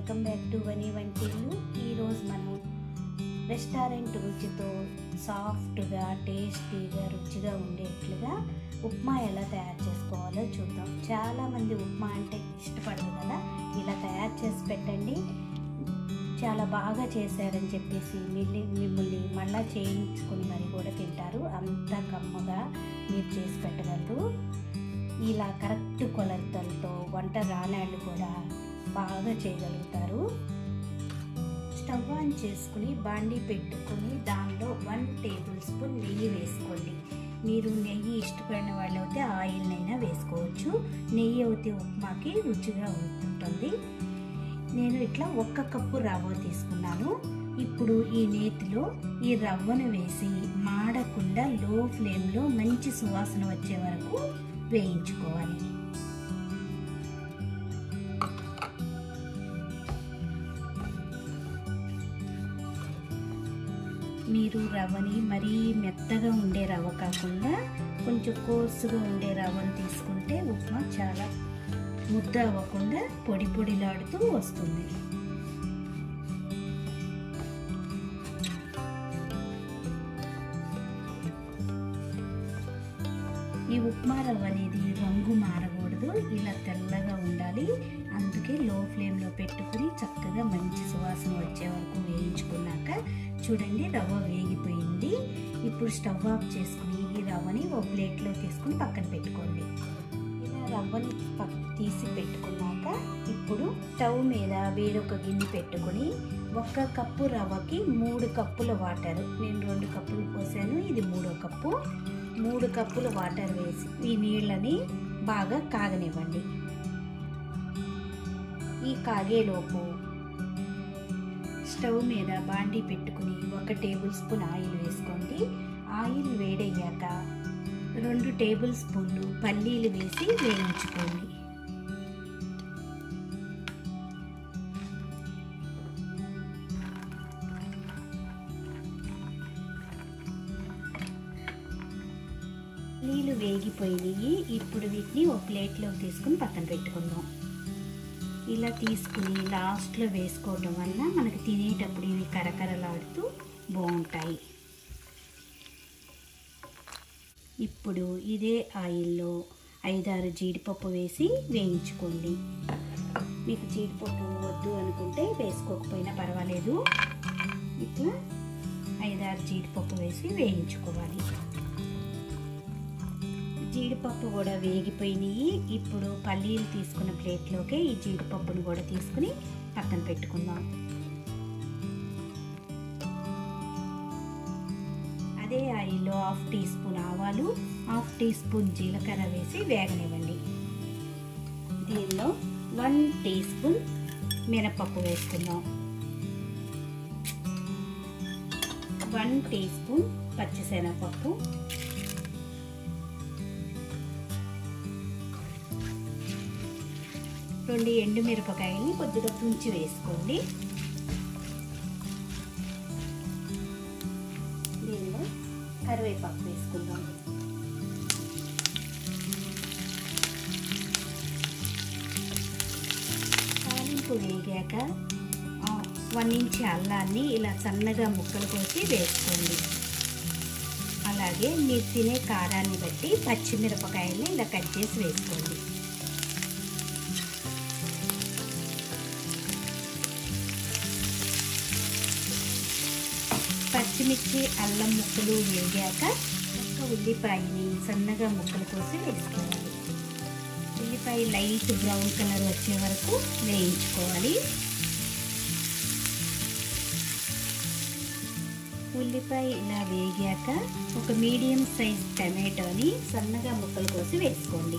welcome back to వనీ వంటిల్లు ఈరోజు మనం రెస్టారెంట్ రుచితో సాఫ్ట్గా టేస్టీగా రుచిగా ఉండేట్లుగా ఉప్మా ఎలా తయారు చేసుకోవాలో చూద్దాం చాలామంది ఉప్మా అంటే ఇష్టపడరు కదా ఇలా తయారు చేసి పెట్టండి చాలా బాగా చేశారని చెప్పేసి మిల్లి మిమ్మల్ని మళ్ళా చేయించుకుని మరి కూడా తింటారు అంత కమ్మగా మీరు చేసి పెట్టగలరు ఇలా కరెక్ట్ కొలతలతో వంట రానాళ్ళు కూడా బాగా చేయగలుగుతారు స్టవ్ ఆన్ చేసుకుని బాండీ పెట్టుకొని దానిలో వన్ టేబుల్ స్పూన్ నెయ్యి వేసుకోండి మీరు నెయ్యి ఇష్టపడిన వాళ్ళు అయితే ఆయిల్నైనా వేసుకోవచ్చు నెయ్యి అయితే ఉప్మాకి రుచిగా ఉంటుంది నేను ఇట్లా ఒక్క కప్పు రవ్వ తీసుకున్నాను ఇప్పుడు ఈ నేతిలో ఈ రవ్వను వేసి మాడకుండా లో ఫ్లేమ్లో మంచి సువాసన వచ్చే వరకు వేయించుకోవాలి మీరు రవ్వని మరీ మెత్తగా ఉండే రవ్వ కాకుండా కొంచెం కోర్సుగా ఉండే రవ్వను తీసుకుంటే ఉప్మా చాలా ముద్ద అవ్వకుండా పొడి పొడిలాడుతూ వస్తుంది ఈ ఉప్మా రవ్వ అనేది రంగు మారకూడదు ఇలా తెల్లగా ఉండాలి అందుకే లో ఫ్లేమ్లో పెట్టుకుని చక్కగా మంచి సువాసన వచ్చే వరకు వేయించుకున్నాక చూడండి రవ్వ వేగిపోయింది ఇప్పుడు స్టవ్ ఆఫ్ చేసుకుని ఈ రవ్వని ఒక ప్లేట్లో తీసుకుని పక్కన పెట్టుకోండి ఇలా రవ్వని తీసి పెట్టుకున్నాక ఇప్పుడు స్టవ్ మీద వేరొక గిన్నె పెట్టుకుని ఒక్క కప్పు రవ్వకి మూడు కప్పుల వాటర్ నేను రెండు కప్పులు పోసాను ఇది మూడో కప్పు మూడు కప్పుల వాటర్ వేసి ఈ నీళ్ళని బాగా కాగనివ్వండి ఈ కాగేలోపు స్టవ్ మీద బాండీ పెట్టుకుని ఒక టేబుల్ స్పూన్ ఆయిల్ వేసుకోండి ఆయిల్ వేడయ్యాక రెండు టేబుల్ స్పూన్లు పల్లీలు వేసి వేయించుకోండి నీళ్ళు వేగిపోయినాయి ఇప్పుడు వీటిని ఒక ప్లేట్లో తీసుకుని పక్కన పెట్టుకుందాం ఇలా తీసుకుని లాస్ట్లో వేసుకోవడం వల్ల మనకి తినేటప్పుడు ఇవి కరకరలాడుతూ బాగుంటాయి ఇప్పుడు ఇదే ఆయిల్లో ఐదారు జీడిపప్పు వేసి వేయించుకోండి మీకు జీడిపప్పు వద్దు అనుకుంటే వేసుకోకపోయినా పర్వాలేదు ఇట్లా ఐదారు జీడిపప్పు వేసి వేయించుకోవాలి జీడిపప్పు కూడా వేగిపోయినాయి ఇప్పుడు పల్లీలు తీసుకున్న ప్లేట్లోకి ఈ జీడిపప్పును కూడా తీసుకుని పక్కన పెట్టుకుందాం అదే ఆయిల్లో హాఫ్ టీ స్పూన్ ఆవాలు హాఫ్ టీ స్పూన్ జీలకర్ర వేసి వేగనివ్వండి దీనిలో వన్ టీ స్పూన్ మినపప్పు వేసుకుందాం వన్ టీ స్పూన్ పచ్చిశనగపప్పు రెండు ఎండుమిరపకాయల్ని కొద్దిగా తుంచి వేసుకోండి దీనిలో కరివేపాకు వేసుకుందాం తాలింపు వేగాక వన్ ఇంచ్ అల్లాన్ని ఇలా సన్నగా ముక్కలు కోసి వేసుకోండి అలాగే మీరు తినే కారాన్ని బట్టి పచ్చిమిరపకాయల్ని ఇలా కట్ చేసి వేసుకోండి పచ్చిమిర్చి అల్లం ముక్కలు వేగాక ఒక్క ఉల్లిపాయని సన్నగా ముక్కలు కోసి వేసుకోవాలి ఉల్లిపాయ లైట్ బ్రౌన్ కలర్ వచ్చే వరకు వేయించుకోవాలి ఉల్లిపాయ ఇలా వేగాక ఒక మీడియం సైజ్ టమాటోని సన్నగా ముక్కలు కోసి వేసుకోండి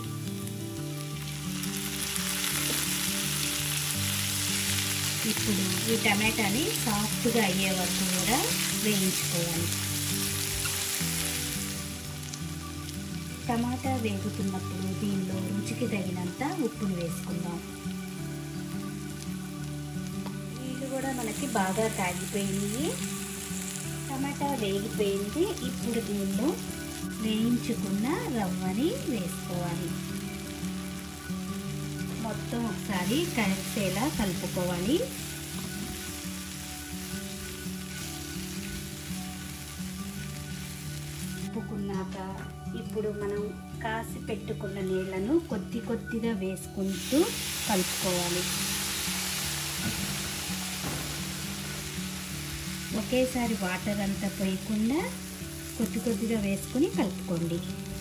ఇప్పుడు ఈ టమాటాని సాఫ్ట్గా అయ్యే వరకు కూడా వేయించుకోవాలి టమాటా వేగుతున్నప్పుడు దీనిలో రుచికి తగినంత ఉప్పును వేసుకుందాం నీళ్ళు కూడా మనకి బాగా కాగిపోయినాయి టమాటా వేగిపోయింది ఇప్పుడు దీనిలో వేయించుకున్న రవ్వని వేసుకోవాలి మొత్తం ఒకసారి కలిసేలా కలుపుకోవాలి కలుపుకున్నాక ఇప్పుడు మనం కాసి పెట్టుకున్న నీళ్ళను కొద్ది కొద్దిగా వేసుకుంటూ కలుపుకోవాలి ఒకేసారి వాటర్ అంతా పోయకుండా కొద్ది కొద్దిగా వేసుకుని కలుపుకోండి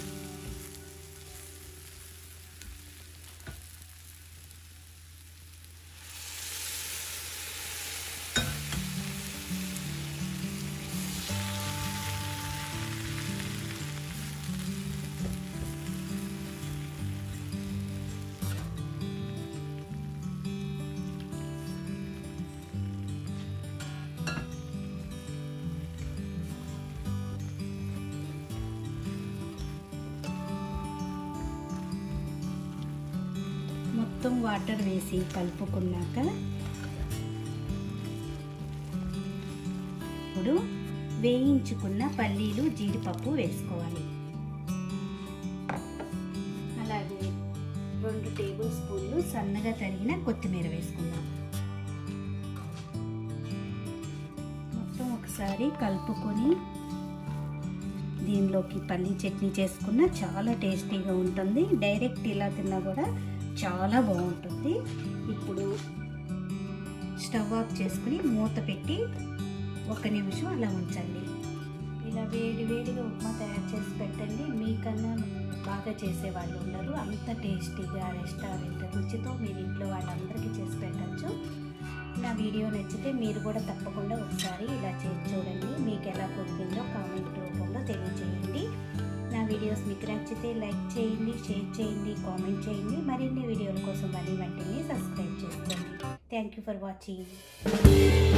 మొత్తం వాటర్ వేసి కలుపుకున్నాక ఇప్పుడు వేయించుకున్న పల్లీలు జీడిపప్పు వేసుకోవాలి అలాగే రెండు టేబుల్ స్పూన్లు సన్నగా తరిగిన కొత్తిమీర వేసుకుందాం మొత్తం ఒకసారి కలుపుకొని దీనిలోకి పల్లీ చట్నీ చేసుకున్న చాలా టేస్టీగా ఉంటుంది డైరెక్ట్ ఇలా తిన్నా కూడా చాలా బాగుంటుంది ఇప్పుడు స్టవ్ ఆఫ్ చేసుకుని మూత పెట్టి ఒక నిమిషం అలా ఉంచండి ఇలా వేడి వేడిగా ఉప్మా తయారు చేసి పెట్టండి మీకన్నా బాగా చేసే వాళ్ళు ఉండరు అంత టేస్టీగా రెస్టారెంట్ రుచితో మీరు ఇంట్లో వాళ్ళందరికీ చేసి పెట్టచ్చు నా వీడియో నచ్చితే మీరు కూడా తప్పకుండా ఒకసారి ఇలా చేసి చూడండి మీకు ఎలా కుదిరిందో కామెంట్ రూపంలో తెలియజేయండి నా వీడియోస్ మీకు నచ్చితే లైక్ చేయండి షేర్ చేయండి కామెంట్ చేయండి మరిన్ని వీడియోల కోసం మళ్ళీ వెంటనే సబ్స్క్రైబ్ చేసుకోండి థ్యాంక్ యూ ఫర్ వాచింగ్